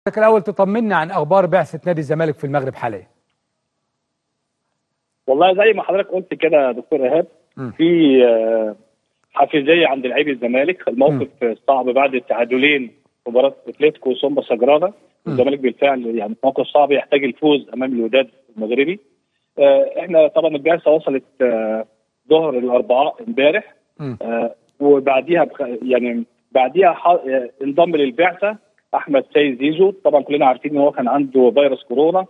حضرتك الاول تطمنا عن اخبار بعثه نادي الزمالك في المغرب حاليا والله زي ما حضرتك قلت كده يا دكتور ايهاب في آه، حافزيه عند لعيبه الزمالك الموقف صعب بعد التعادلين مباراه اتلتيكو وسومبا سجرادا الزمالك بالفعل يعني موقف صعب يحتاج الفوز امام الوداد المغربي آه، احنا طبعا البعثه وصلت آه، ظهر الاربعاء امبارح مم. آه، وبعديها بخ... يعني بعديها ح... آه، انضم للبعثه احمد سيد زيزو طبعا كلنا عارفين ان هو كان عنده فيروس كورونا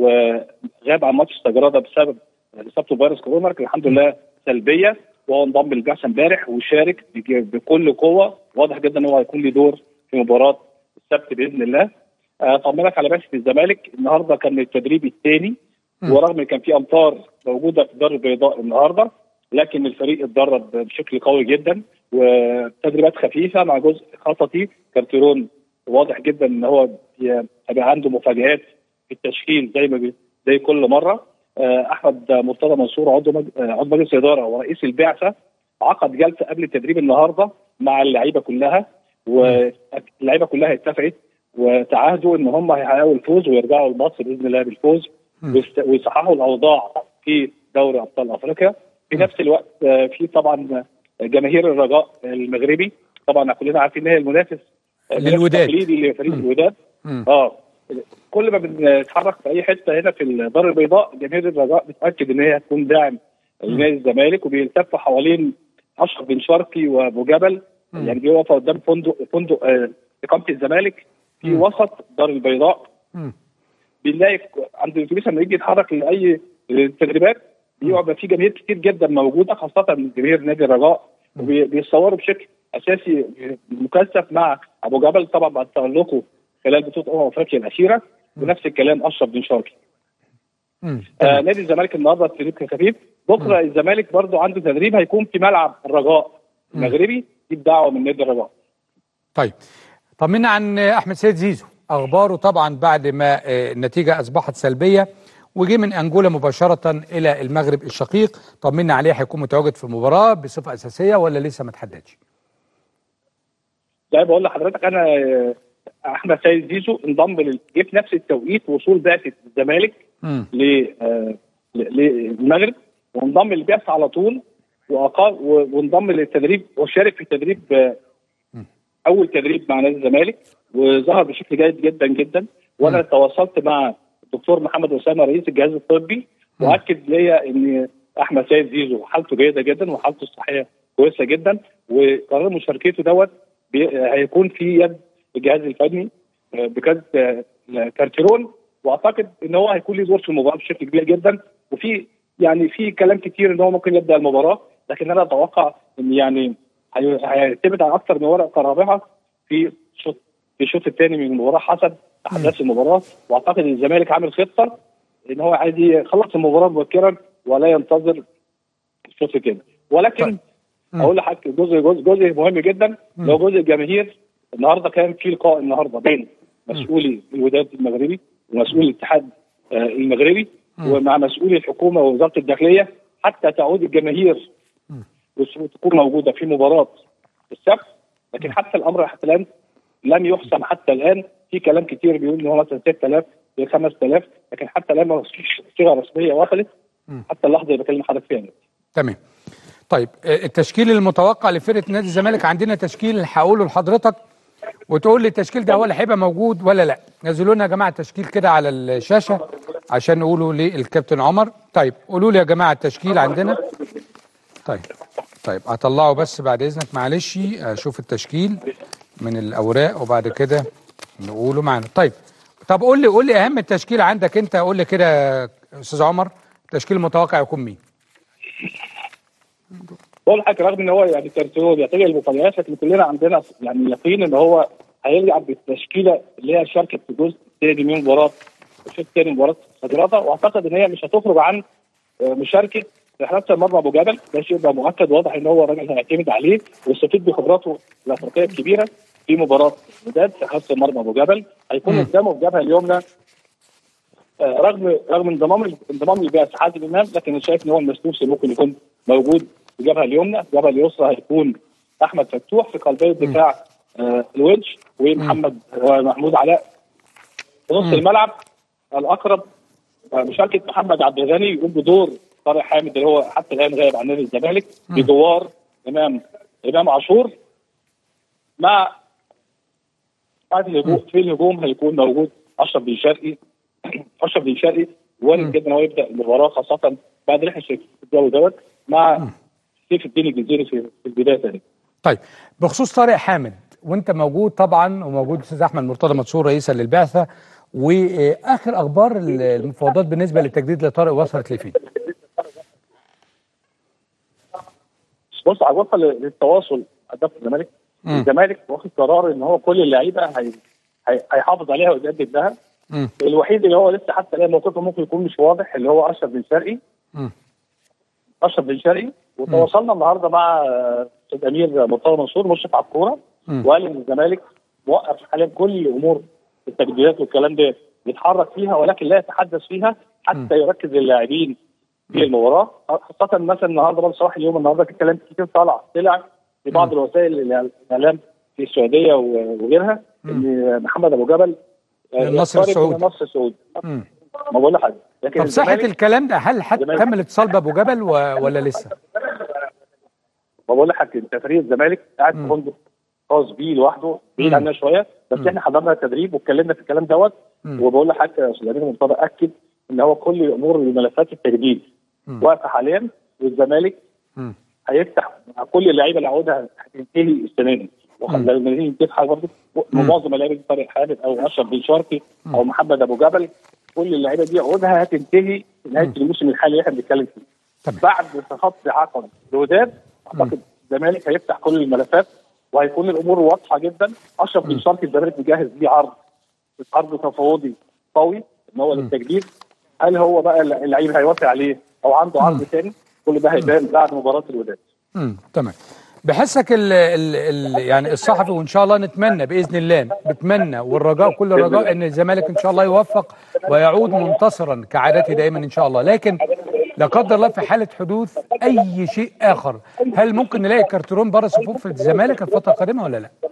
وغاب عن ماتش استجراده بسبب اصابته بفيروس كورونا لكن الحمد لله سلبيه وهو انضم للبعثه امبارح وشارك بج- بكل قوه واضح جدا ان هو هيكون له دور في مباراه السبت باذن الله آه، طمنك على بعثه الزمالك النهارده كان التدريب الثاني مم. ورغم ان كان في امطار موجوده في الدار البيضاء النهارده لكن الفريق اتدرب بشكل قوي جدا وتدريبات خفيفه مع جزء خططي كارتيرون واضح جدا ان هو بي- هيبقى عنده مفاجآت في التشكيل زي ما بي زي كل مره آه، احمد مرتضى منصور عضو مج... آه، عضو مجلس الاداره ورئيس البعثه عقد جلسه قبل التدريب النهارده مع اللعيبه كلها واللعيبه كلها اتفقت وتعاهدوا ان هم هيحققوا الفوز ويرجعوا لمصر باذن الله بالفوز مم. ويست- ويصححوا الاوضاع في دوري ابطال افريقيا في نفس الوقت آه، في طبعا جماهير الرجاء المغربي طبعا كلنا عارفين ان هي المنافس المنافس للوداد. التقليدي لفريق مم. الوداد مم. اه كل ما بنتحرك في اي حته هنا في الدار البيضاء جماهير الرجاء بتاكد ان هي هتكون داعم لنادي الزمالك وبيلتفوا حوالين اشرف بن شرقي وابو جبل مم. يعني بيقفوا قدام فندق فندق آه، اقامه الزمالك في مم. وسط الدار البيضاء مم. بنلاقي في- عند الاتوبيس لما يجي يتحرك لاي تدريبات بيبقى في جماهير كتير جدا موجوده خاصه من جماهير نادي الرجاء وبيتصوروا بشكل اساسي مكثف مع ابو جبل طبعا بعد تالقه خلال بطوله امم افريقيا الاخيره ونفس الكلام اشرف بن شرقي مم. آه نادي الزمالك النهارده التدريب كان خفيف بكره الزمالك برضو عنده تدريب هيكون في ملعب الرجاء المغربي دي بدعوه من نادي الرجاء طيب طمنا عن احمد سيد زيزو اخباره طبعا بعد ما آه، النتيجه اصبحت سلبيه وجه من انجولا مباشره الى المغرب الشقيق طمنا عليه هيكون متواجد في المباراه بصفه اساسيه ولا لسه ما اتحددش زي بقول لحضرتك انا آه، احمد سيد زيزو انضم لل- جه في نفس التوقيت وصول بعثه الزمالك مم. ل- آه، ل- للمغرب وانضم للبعثه على طول وأقام و- وانضم للتدريب وشارك في التدريب آه، اول تدريب مع نادي الزمالك وظهر بشكل جيد جدا جدا وانا تواصلت مع الدكتور محمد اسامه رئيس الجهاز الطبي واكد ليا ان احمد سيد زيزو حالته جيده جدا وحالته الصحيه كويسه جدا وقرار مشاركته دوت بي- هيكون في يد الجهاز الفني آه، بكذا آه، كارتيرون واعتقد ان هو هيكون له دور في المباراه بشكل كبير جدا وفي يعني في كلام كتير ان هو ممكن يبدا المباراه لكن انا اتوقع ان يعني هي- هيعتمد على اكثر من ورقه رابعه في الشوط في الشوط الثاني من المباراه حسب احداث المباراه واعتقد ان الزمالك عامل خطه ان هو عايز يخلص المباراه مبكرا ولا ينتظر الشوط الثاني ولكن طيب. مم. اقول لحضرتك جزء جزء جزء مهم جدا لو جزء الجماهير النهارده كان في لقاء النهارده بين مسؤولي الوداد المغربي ومسؤول الاتحاد آه، المغربي ومع مسؤولي الحكومه ووزاره الداخليه حتى تعود الجماهير وتكون موجوده في مباراه السبت لكن حتى الامر حتى الان لم يحسم حتى الان في كلام كتير بيقول ان هو مثلا 6000 ل 5000 لكن حتى الان ما فيش صيغه رسميه وصلت حتى اللحظه اللي بكلم حضرتك فيها تمام طيب آه، التشكيل المتوقع لفرقه نادي الزمالك عندنا تشكيل هقوله لحضرتك وتقول لي التشكيل ده هو اللي هيبقى موجود ولا لا نزلوا لنا يا جماعه التشكيل كده على الشاشه عشان نقوله للكابتن عمر طيب قولوا لي يا جماعه التشكيل عندنا طيب طيب هطلعه بس بعد اذنك معلش اشوف التشكيل من الاوراق وبعد كده نقوله معانا طيب طب قول لي قول لي اهم التشكيل عندك انت قول لي كده يا استاذ عمر التشكيل المتوقع يكون مين بقول لحضرتك رغم ان هو يعني كارتيرون بيعتبر المفاجآت لكن كلنا عندنا يعني يقين ان هو هيلعب بالتشكيله اللي هي شاركت في الجزء الثاني من مباراه الشوط الثاني من مباراه صدراته واعتقد ان هي مش هتخرج عن آه، مشاركه في حراسه المرمى ابو جبل ده شيء بقى مؤكد واضح ان هو راجل هيعتمد عليه ويستفيد بخبراته الافريقيه الكبيره في مباراه الوداد في حراسه المرمى ابو جبل هيكون مم. قدامه في الجبهه اليمنى آه، رغم رغم انضمام انضمام البعث حازم امام لكن انا شايف ان هو المسلوسي ممكن يكون موجود في الجبهه اليمنى، الجبهه اليسرى هيكون احمد فتوح في قلبي الدفاع آه الونش ومحمد ومحمود علاء في نص الملعب الاقرب آه، مشاركه محمد عبد الغني يقوم بدور طارق حامد اللي هو حتى الان غايب عن نادي الزمالك بجوار امام امام عاشور مع بعد الهجوم في الهجوم هيكون موجود اشرف بن شرقي اشرف بن شرقي وارد جدا هو يبدا المباراه خاصه بعد رحله في الجو دوت مع سيف الدين الجزيري في في البدايه تاني طيب بخصوص طارق حامد وانت موجود طبعا وموجود الاستاذ احمد مرتضى منصور رئيسا للبعثه واخر اخبار المفاوضات بالنسبه للتجديد لطارق وصلت لفين؟ بص على وفقا للتواصل اداره الزمالك مم. الزمالك واخد قرار ان هو كل اللعيبه هي... هي... هيحافظ عليها ويجدد لها مم. الوحيد اللي هو لسه حتى الان موقفه ممكن يكون مش واضح اللي هو اشرف بن شرقي مم. اشرف بن شرقي وتواصلنا النهارده مع آه، استاذ امير مرتضى منصور مشرف على الكوره مم. وقال ان الزمالك موقف حاليا كل امور التجديدات والكلام ده بيتحرك فيها ولكن لا يتحدث فيها حتى يركز اللاعبين في المباراه خاصه مثلا النهارده برضه صباح اليوم النهارده في كلام كتير طلع طلع في بعض الوسائل الاعلام في السعوديه و- وغيرها ان محمد ابو جبل آه، من النصر يقترب السعودي. من النصر السعودي مم. ما بقول لحضرتك لكن طب صحه الزمالك- الكلام ده هل حتى الزمالك- تم الاتصال بابو جبل و... ولا لسه؟ ما بقول لك انت فريق الزمالك قاعد في فندق خاص بيه لوحده بعيد مم. عننا شويه بس احنا حضرنا التدريب واتكلمنا في الكلام دوت مم. وبقول لحضرتك يا استاذ امين مرتضى اكد ان هو كل امور ملفات التجديد مم. واقفه حاليا والزمالك مم. هيفتح مع كل اللعيبه اللي عقودها هتنتهي السنه دي مم. لما نيجي نتفق برضه معظم اللعيبه طارق حامد او اشرف بن شرقي او محمد ابو جبل كل اللعيبه دي عقودها هتنتهي في نهايه الموسم الحالي اللي احنا بنتكلم فيه تمام. بعد خط عقد الوداد اعتقد الزمالك هيفتح كل الملفات وهيكون الامور واضحه جدا اشرف بن شرقي الزمالك مجهز ليه عرض عرض تفاوضي قوي ان هو للتجديد هل هو بقى اللعيب هيوافق عليه او عنده عرض ثاني كل ده هيبان بعد مباراه الوداد امم تمام بحسك ال ال ال يعني الصحفي وان شاء الله نتمنى باذن الله بتمنى والرجاء كل الرجاء ان الزمالك ان شاء الله يوفق ويعود منتصرا كعادته دائما ان شاء الله لكن لا قدر الله في حاله حدوث اي شيء اخر هل ممكن نلاقي كارترون بره صفوف الزمالك الفتره القادمه ولا لا؟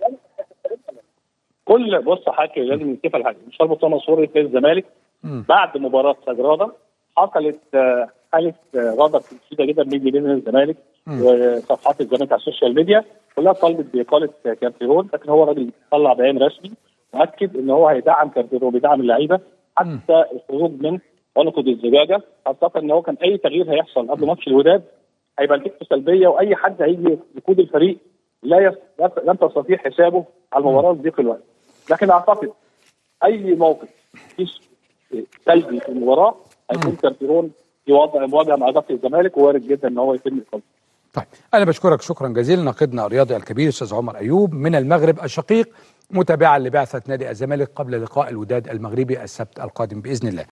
كل بص حضرتك لازم نتفق على حاجه مش مرتضى منصور في الزمالك مم. بعد مباراه سجراده حصلت آه، حاله آه، غضب شديده جدا بين جماهير الزمالك مم. وصفحات الزمالك على السوشيال ميديا كلها طالبت باقاله آه، كارتيرون لكن هو راجل طلع بيان رسمي واكد ان هو هيدعم كارتيرون بيدعم اللعيبه حتى الخروج من عنق الزجاجه خاصه ان هو كان اي تغيير هيحصل قبل ماتش الوداد هيبقى نتيجته سلبيه واي حد هيجي يقود الفريق لا يس... لن تستطيع حسابه على المباراه بضيق الوقت لكن اعتقد اي موقف فيش سلبي في المباراه هيكون كارتيرون في وضع مواجهه مع اداره الزمالك ووارد جدا ان هو يتم اقامته طيب انا بشكرك شكرا جزيلا ناقدنا الرياضي الكبير استاذ عمر ايوب من المغرب الشقيق متابعا لبعثه نادي الزمالك قبل لقاء الوداد المغربي السبت القادم باذن الله